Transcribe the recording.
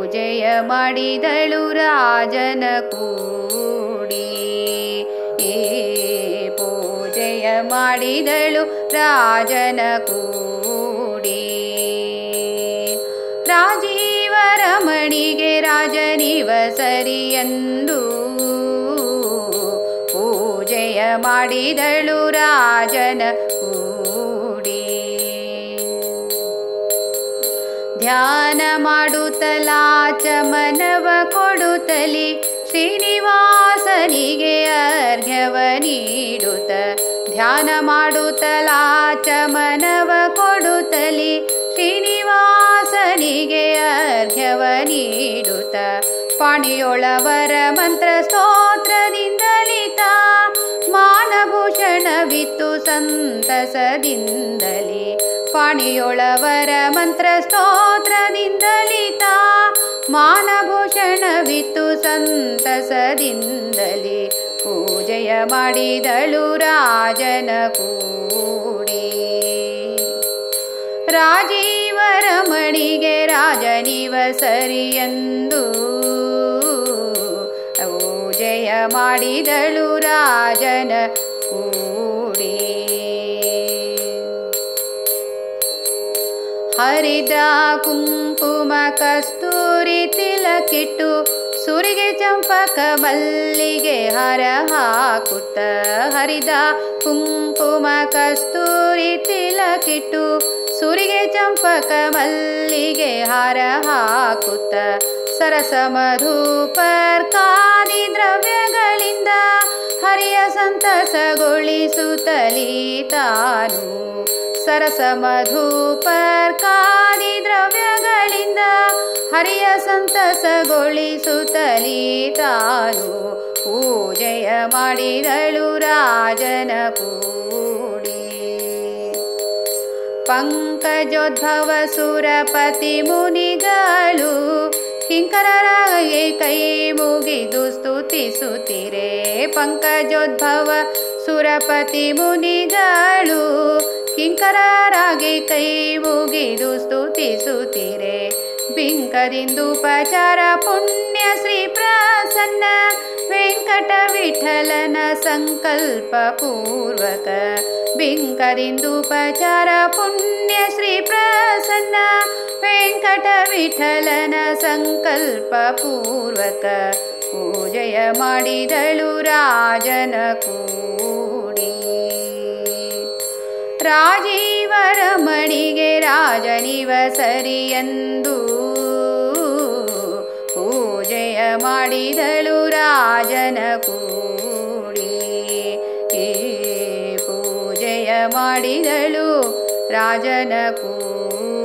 ಪೂಜೆಯ ಮಾಡಿದಳು ರಾಜನ ಕೂಡಿ ಏ ಪೂಜೆಯ ಮಾಡಿದಳು ರಾಜನ ಕೂಡಿ ರಾಜೀವ ರಮಣಿಗೆ ರಾಜನಿವ ಸರಿಯಂದು ಪೂಜೆಯ ಮಾಡಿದಳು ರಾಜನ ಕೂಡಿ ಧ್ಯಾನ ಮಾಡುತ್ತಲಾಚಮನವ ಕೊಡುತ್ತಲಿ ಶ್ರೀನಿವಾಸನಿಗೆ ಅರ್ಘ್ಯವ ನೀಡುತ್ತ ಧ್ಯಾನ ಮಾಡುತ್ತಲಾಚಮನವ ಕೊಡುತ್ತಲಿ ಶ್ರೀನಿವಾಸನಿಗೆ ಅರ್ಘ್ಯವ ನೀಡುತ್ತ ಪಾಣಿಯೊಳವರ ಮಂತ್ರ ಸ್ತೋತ್ರದಿಂದಲಿತ ಮಾನಭೂಷಣವಿತ್ತು ಸಂತಸದಿಂದಲೇ ಪಾಣಿಯೊಳವರ ಮಂತ್ರ ಸ್ತೋತ್ರದಿಂದಲಿತ ಮಾನಭೂಷಣವಿತ್ತು ಸಂತಸದಿಂದಲೇ ಪೂಜೆಯ ಮಾಡಿದಳು ರಾಜನ ಕೂಡಿ ರಾಜೀವ ರಮಣಿಗೆ ರಾಜನಿವ ಸರಿಯಂದು ಪೂಜೆಯ ಮಾಡಿದಳು ರಾಜನ ಕೂಡಿ ಹರಿದ ಕುಂಕುಮ ಕಸ್ತೂರಿ ತಿಲಕಿಟ್ಟು ಸುರಿಗೆ ಚಂಪಕ ಮಲ್ಲಿಗೆ ಹರ ಹಾಕುತ್ತ ಹರಿದ ಕುಂಕುಮ ಕಸ್ತೂರಿ ತಿಲಕಿಟ್ಟು ಸುರಿಗೆ ಚಂಪಕ ಮಲ್ಲಿಗೆ ಹಾರ ಹಾಕುತ್ತ ಸರಸ ಮಧುಪರ್ಕಾದಿ ದ್ರವ್ಯಗಳಿಂದ ಹರಿಯ ಸಂತಸಗೊಳಿಸುತ್ತಲೀ ತಾನು ಸರಸ ಮಧುಪರ್ಕಾದಿ ದ್ರವ್ಯಗಳಿಂದ ಹರಿಯ ಸಂತಸಗೊಳಿಸುತ್ತಲೀ ತಾನು ಪೂಜೆಯ ಮಾಡಿದಳು ರಾಜನ ಕೂಡಿ ಪಂಕಜೋದ್ಭವ ಸುರಪತಿ ಮುನಿಗಳು ಕಿಂಕರರಾಗೆ ಕೈ ಮುಗಿದು ಸ್ತುತಿಸುತ್ತಿರೆ ಪಂಕಜೋದ್ಭವ ಸುರಪತಿ ಮುನಿಗಳು ಕಿಂಕರರಾಗಿ ಕೈ ಮುಗಿದು ಸ್ತುತಿಸುತ್ತಿರೆ ಬಿಂಕದಿಂದುಪಚಾರ ಪುಣ್ಯ ಶ್ರೀ ಪ್ರಸನ್ನ ವೆಂಕಟ ವಿಠಲನ ಸಂಕಲ್ಪ ಪೂರ್ವಕ ಬಿಂಕದಿಂದುಪಚಾರ ಪುಣ್ಯ ಶ್ರೀ ಪ್ರಸನ್ನ ವೆಂಕಟ ವಿಠಲನ ಸಂಕಲ್ಪ ಪೂರ್ವಕ ಪೂಜೆಯ ಮಾಡಿದಳು ರಾಜನ ಕೂಡಿ ರಾಜೀವ ರಮಣಿಗೆ ರಾಜನಿವ ಸರಿಯಂದು ಪೂಜೆಯ ಮಾಡಿದಳು ರಾಜನ ಕೂಡಿ ಏ ಪೂಜೆಯ ಮಾಡಿದಳು ರಾಜನ ಕೂಡಿ